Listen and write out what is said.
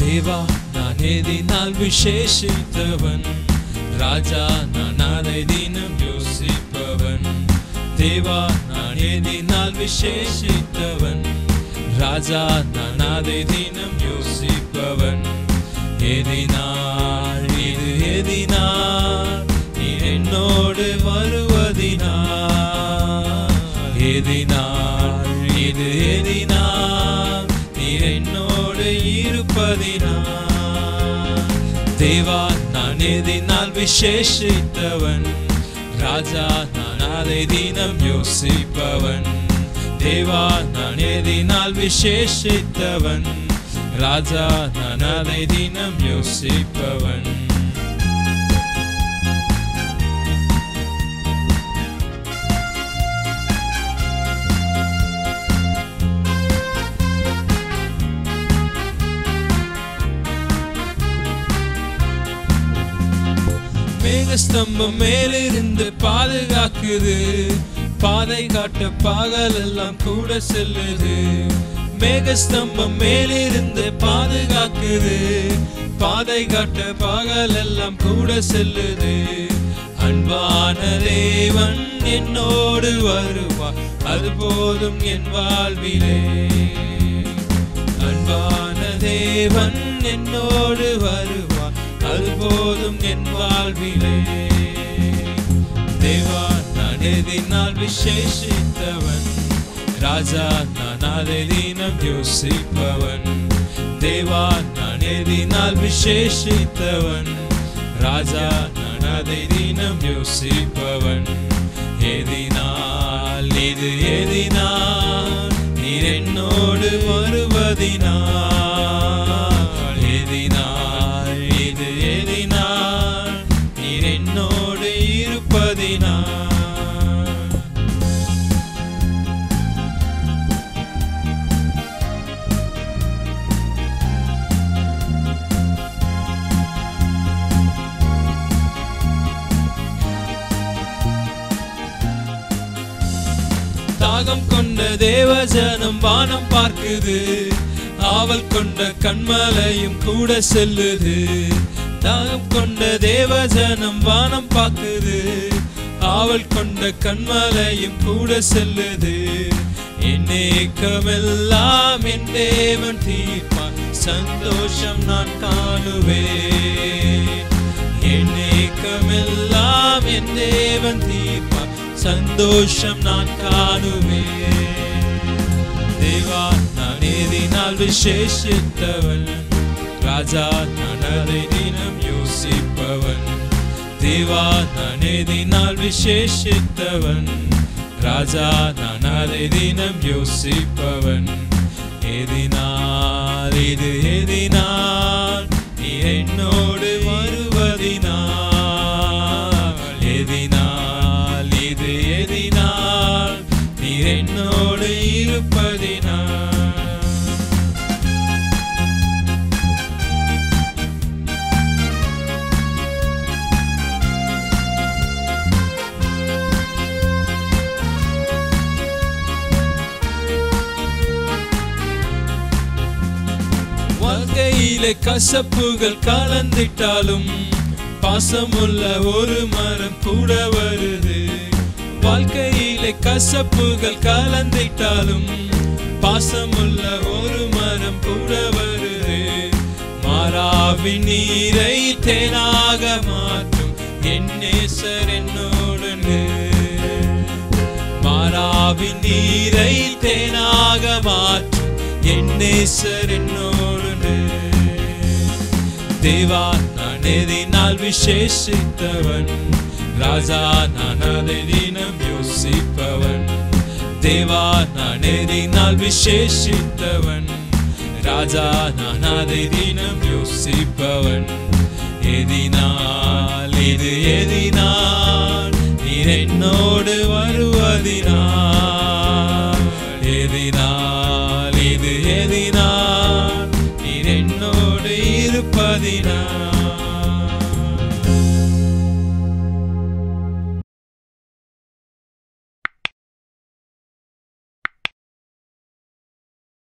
தேவா நான் எதினால் விசேஷித்தவன் ராஜா நான் அதை தினம் யோசிப்பவன் தேவா நான் எதினால் விசேஷித்தவன் ராஜா நான் அதை தினம் யோசிப்பவன் எதினால் இது எதினால் நீ என்னோடு வருவதினால் எதினால் இது எதினால் நீ என்னோடு இருப்பதினால் தேவா நான் எதினால் விசேஷித்தவன் ராஜா நான் அதை தினம் யோசிப்பவன் தேவா நான் எதினால் விசேஷித்தவன் ராஜா நான் அதை தினம் யோசிப்பவன் மேகஸ்தம்பம் மேலிருந்து பாதுகாக்குது பாதை காட்ட பகலெல்லாம் கூட செல்லுது மேகஸ்தம்பம் மேலிருந்து பாதுகாக்குது பாதை காட்ட பகலெல்லாம் கூட செல்லுது அன்பான தேவன் என்னோடு வருவார் அது போதும் என் வாழ்விலே அன்பான தேவன் என்னோடு வருவார் அது போதும் என் வாழ்விலே தேவா நான் எதினால் விசேஷித்தவன் ராஜா நான் அதை தினம் யோசிப்பவன் தேவா நான் எதினால் விசேஷித்தவன் ராஜா நான் அதை தினம் யோசிப்பவன் எதினால் இது எதினால் நீர் என்னோடு வருவதினால் எதினால் இது எதினால் நீர் என்னோடு இருப்பதினால் தாகம் கொண்ட தேவஜனம் வானம் பார்க்குது ஆவல் கொண்ட கண்மலையும் கூட செல்லுது தாகம் கொண்ட தேவஜனம் வானம் பார்க்குது ஆவல் கொண்ட கண்மலையும் கூட செல்லுது என் ஏக்கமெல்லாம் என் தேவன் தீர்ப்பான் சந்தோஷம் நான் காணுவேன் என் ஏக்கமெல்லாம் என் தேவன் தீர்ப்பான் சந்தோஷம் நான் காணுவேன் தேவா நான் எதினால் விசேஷித்தவன் ராஜா நான் அதை தினம் யோசிப்பவன் தேவா நான் எதினால் விசேஷித்தவன் ராஜா நான் அதை தினம் யோசிப்பவன் எதினால் இது எதினால் நீ என்னோடு வருவதினால் எதினால் இது எதினால் நீ என்னோடு இருப்பதினால் வாழ்க்கையிலே கசப்புகள் கலந்திட்டாலும் பாசமுள்ள ஒரு மரம் கூட வருது வாழ்க்கையிலே கசப்புகள் கலந்திட்டாலும் பாசமுள்ள ஒரு மரம் கூட வருது மாறாவின் நீரை தேனாக மாற்றும் என் நேசர் என்னோடு மாறாவின் நீரை தேனாக மாற்றும் என் நேசர் என்னோடு தேவா நான் எதினால் விசேஷித்தவன் ராஜா நான் அதை தினம் யோசிப்பவன் தேவா நான் எதினால் விசேஷித்தவன் ராஜா நான் அதை தினம் யோசிப்பவன் எதினால் இது எதினால் நீர் என்னோடு வருவதினால் எதினால் இது எதினால் நீர் என்னோடு இருப்பதினால்